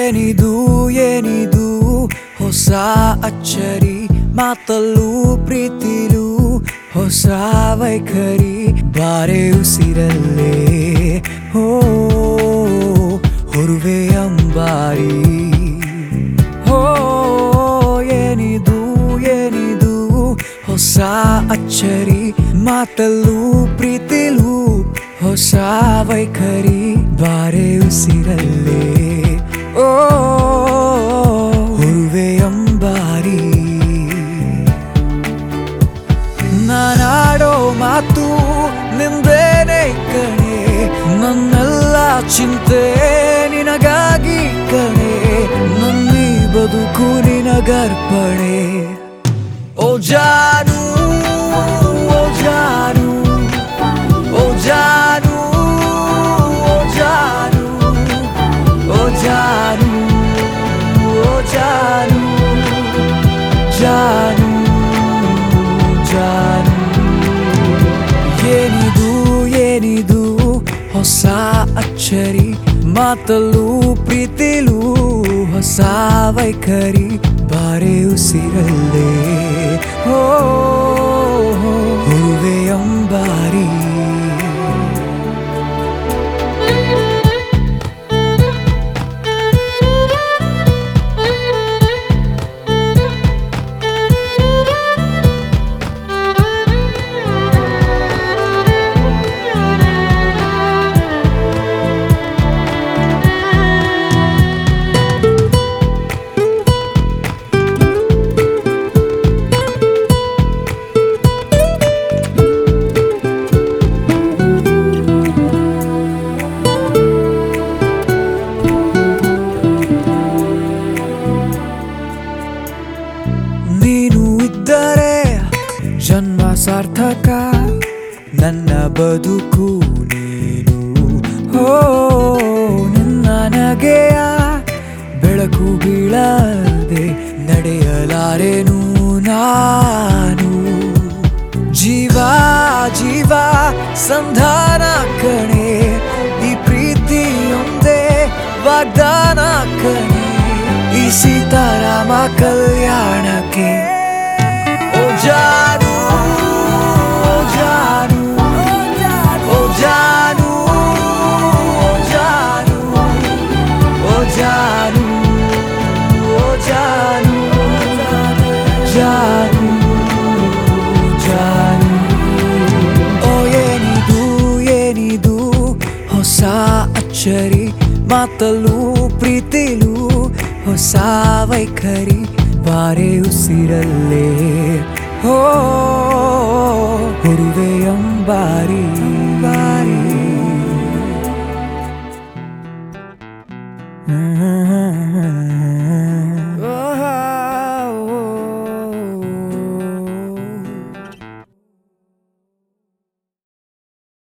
ಏನಿದು ಏನಿದು ಹೊಸ ಅಚ್ಚರಿ ಮಾತಲ್ಲೂ ಪ್ರೀತಿಲೂ ಹೊಸ ವೈಖರಿ ಬಾರೆ ಉಸಿರಲ್ಲೇ ಹೋ ಹೊರುವೆ ಅಂಬಾರಿ ಹೋ ಏನಿದು ಏನಿದು ಹೊಸ ಅಚ್ಚರಿ ಮಾತಲ್ಲೂ ಪ್ರೀತಿಲೂ ಹೊಸ ವೈಖರಿ ಬಾರೆ ಉಸಿರಲ್ಲೇ ಓ ಹುರುವೆ ಅಂಬಾರಿ ನಾನಾಡೋ ಮಾತು ನಿಂದೇನೆ ಕಣೆ ನನ್ನೆಲ್ಲ ಚಿಂತೆ ನಿನಗಾಗಿ ಕಣೆ ನನ್ನಿ ಬದುಕು ನಿನಗರ್ಪಣೆ ಓ ಜಾನು ಓ ಜಾನು ಓ ಜಾನು ಓ ಜಾನು ಓ ಜಾನು ಓ ಜಾನು ಜಾನು ಜಾನು ಏನಿದು ಏನಿದು ಹೊಸ ಅಚ್ಚರಿ ಮಾತಲ್ಲೂ ಪ್ರೀತಿಲೂ ಹೊಸ ವೈಖರಿ ಬಾರೆ ಉಸಿರಲ್ಲೇ ಹೋ ಹೂವೆ ಅಂಬಾರಿ ನೀನು ಇದ್ದರೆ ಜನ್ಮ ಸಾರ್ಥಕ ನನ್ನ ಬದುಕು ನೀನು ಹೋ ನಿನ್ನ ನಗೆಯ ಬೆಳಕು ಬೀಳದೆ ನಡೆಯಲಾರೆನು ನಾನು ಜೀವ ಜೀವ ಸಂಧಾನ ಕಣೆ ಈ ಪ್ರೀತಿಯೊಂದೇ ವಾಗ್ದಾನ ಕಣೆ ಈ ಸೀತಾರಾಮ ಕಲ್ಯಾಣಕ್ಕೆ ಓ ಜಾನು ಓ ಜಾನು ಓ ಜಾನು ಓ ಜಾನು ಓ ಜಾನು ಓ ಜಾನು ಜಾನು ಜಾನು ಓ ಏನಿದು ಏನಿದು ಹೊಸ ಅಚ್ಚರಿ ಮಾತಲ್ಲೂ ಪ್ರೀತಿಲೂ ಹೊಸ ವೈಖರಿ ಬಾರೆ ಉಸಿರಲ್ಲೇ ಹೋ ಹುರುವೆ ಅಂಬಾರಿ